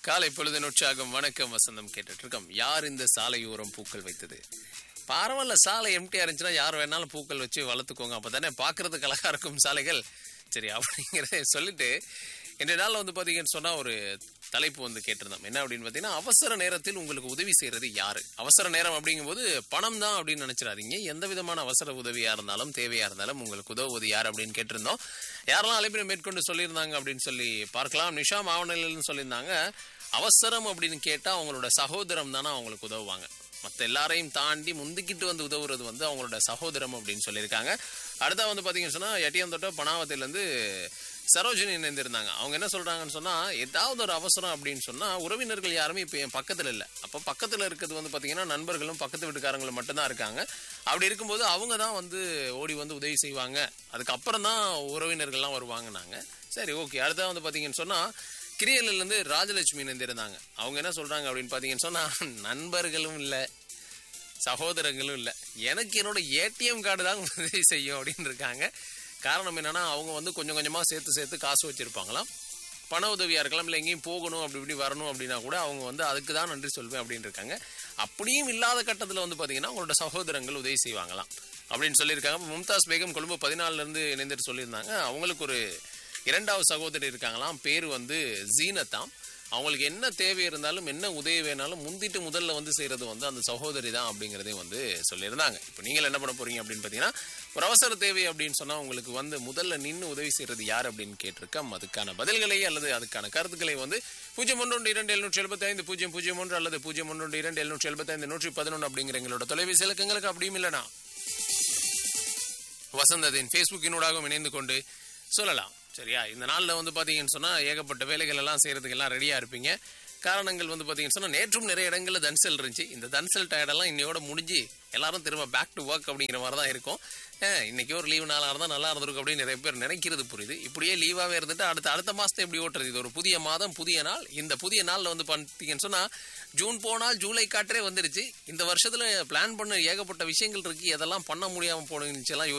காலை பொழுதின் உற்சாகம் வணக்கம் வசந்தம் கேட்டுட்டு இருக்கோம் யார் இந்த சாலையோரம் பூக்கள் வைத்தது பரவாயில்ல சாலை எம்டியா இருந்துச்சுன்னா யார் வேணாலும் பூக்கள் வச்சு வளர்த்துக்கோங்க அப்பதானே பார்க்கிறதுக்கு அழகா இருக்கும் சாலைகள் சரி அப்படிங்கிறத சொல்லிட்டு இன்றைய நாளில் வந்து பார்த்தீங்கன்னு சொன்னா ஒரு தலைப்பு வந்து கேட்டிருந்தோம் என்ன அப்படின்னு பார்த்தீங்கன்னா அவசர நேரத்தில் உங்களுக்கு உதவி செய்யறது யாரு அவசர நேரம் அப்படிங்கும்போது பணம் தான் அப்படின்னு நினைச்சிடாதீங்க எந்த விதமான அவசர உதவியா இருந்தாலும் தேவையா இருந்தாலும் உங்களுக்கு உதவுவது யார் அப்படின்னு கேட்டிருந்தோம் யாரெல்லாம் அழைப்பினை மேற்கொண்டு சொல்லியிருந்தாங்க அப்படின்னு சொல்லி பார்க்கலாம் நிஷா மாவனிலன்னு சொல்லியிருந்தாங்க அவசரம் அப்படின்னு கேட்டா அவங்களோட சகோதரம் தானே அவங்களுக்கு உதவுவாங்க மற்ற எல்லாரையும் தாண்டி முந்திக்கிட்டு வந்து உதவுறது வந்து அவங்களோட சகோதரம் அப்படின்னு சொல்லியிருக்காங்க அடுத்தா வந்து பார்த்தீங்கன்னு சொன்னா எட்டியந்தோட்ட பணாவத்திலேருந்து சரோஜினி இணைந்திருந்தாங்க அவங்க என்ன சொல்றாங்கன்னு சொன்னா ஏதாவது ஒரு அவசரம் அப்படின்னு சொன்னா உறவினர்கள் யாருமே இப்போ என் பக்கத்துல இல்லை அப்போ பக்கத்துல இருக்கிறது வந்து பாத்தீங்கன்னா நண்பர்களும் பக்கத்து வீட்டுக்காரங்களும் மட்டும்தான் இருக்காங்க அப்படி இருக்கும்போது அவங்க தான் வந்து ஓடி வந்து உதவி செய்வாங்க அதுக்கப்புறம் தான் உறவினர்கள்லாம் வருவாங்கனாங்க சரி ஓகே அடுத்தா வந்து பாத்தீங்கன்னு சொன்னா கிரியல்ல இருந்து ராஜலட்சுமி இணைந்திருந்தாங்க அவங்க என்ன சொல்றாங்க அப்படின்னு பாத்தீங்கன்னு சொன்னா நண்பர்களும் இல்லை சகோதரங்களும் இல்லை எனக்கு என்னோட ஏடிஎம் கார்டு தான் உதவி செய்யும் அப்படின்னு இருக்காங்க காரணம் என்னன்னா அவங்க வந்து கொஞ்சம் கொஞ்சமாக சேர்த்து சேர்த்து காசு வச்சிருப்பாங்களாம் பண உதவியாக இருக்கலாம் இல்லை எங்கேயும் போகணும் அப்படி இப்படி வரணும் அப்படின்னா கூட அவங்க வந்து அதுக்கு தான் நன்றி சொல்வேன் அப்படின்னு இருக்காங்க அப்படியும் இல்லாத கட்டத்தில் வந்து பார்த்தீங்கன்னா அவங்களோட சகோதரங்கள் உதவி செய்வாங்களாம் அப்படின்னு சொல்லியிருக்காங்க மும்தாஸ் பேகம் கொழும்பு பதினாலுலேருந்து இணைந்துட்டு சொல்லியிருந்தாங்க அவங்களுக்கு ஒரு இரண்டாவது சகோதரி இருக்காங்களாம் பேர் வந்து ஜீனத்தாம் அவங்களுக்கு என்ன தேவை இருந்தாலும் என்ன உதவி வேணாலும் முந்திட்டு முதல்ல வந்து செய்யறது வந்து அந்த சகோதரி தான் அப்படிங்கிறதையும் வந்து சொல்லியிருந்தாங்க இப்போ நீங்கள் என்ன பண்ண போறீங்க அப்படின்னு பார்த்தீங்கன்னா ஒரு அவசர தேவை அப்படின்னு சொன்னால் உங்களுக்கு வந்து முதல்ல நின்று உதவி செய்யறது யார் அப்படின்னு கேட்டிருக்கோம் அதுக்கான பதில்களை அல்லது அதுக்கான கருத்துக்களை வந்து பூஜ்ஜியம் ஒன்று இரண்டு எழுநூற்றி எழுபத்தி ஐந்து பூஜ்ஜியம் பூஜ்ஜியம் ஒன்று அல்லது பூஜ்ஜியம் ஒன்று இரண்டு எழுநூற்றி எழுபத்தி ஐந்து நூற்றி பதினொன்று அப்படிங்கிற எங்களோட தொலைபேசி இலக்கங்களுக்கு அப்படியும் இல்லைனா வசந்தத்தின் ஃபேஸ்புக்கினூடாகவும் இணைந்து கொண்டு சொல்லலாம் சரியா இந்த நாளில் வந்து பார்த்தீங்கன்னு சொன்னால் ஏகப்பட்ட வேலைகள் எல்லாம் செய்கிறதுக்கு எல்லாம் ரெடியாக இருப்பீங்க காரணங்கள் வந்து பார்த்தீங்கன்னு சொன்னால் நேற்றும் நிறைய இடங்களில் தன்சல் இருந்துச்சு இந்த தன்சல் டயர்டெல்லாம் இன்னையோட முடிஞ்சு எல்லாரும் திரும்ப பேக் டு ஒர்க் அப்படிங்கிற மாதிரி தான் இருக்கும் அஹ், இன்னைக்கு ஒரு லீவு நாளாக இருந்தால் நல்லா இருந்திருக்கும் அப்படின்னு நிறைய பேர் நினைக்கிறது புரியுது இப்படியே லீவாகவே இருந்துட்டு அடுத்த அடுத்த மாதத்தை எப்படி ஓட்டுறது இது ஒரு புதிய மாதம் புதிய நாள் இந்த புதிய நாளில் வந்து பார்த்தீங்கன்னு சொன்னால் ஜூன் போனால் ஜூலை காற்றே வந்துருச்சு இந்த வருஷத்தில் பிளான் பண்ண ஏகப்பட்ட விஷயங்கள் இருக்கு எதெல்லாம் பண்ண முடியாமல் போனுச்சுலாம்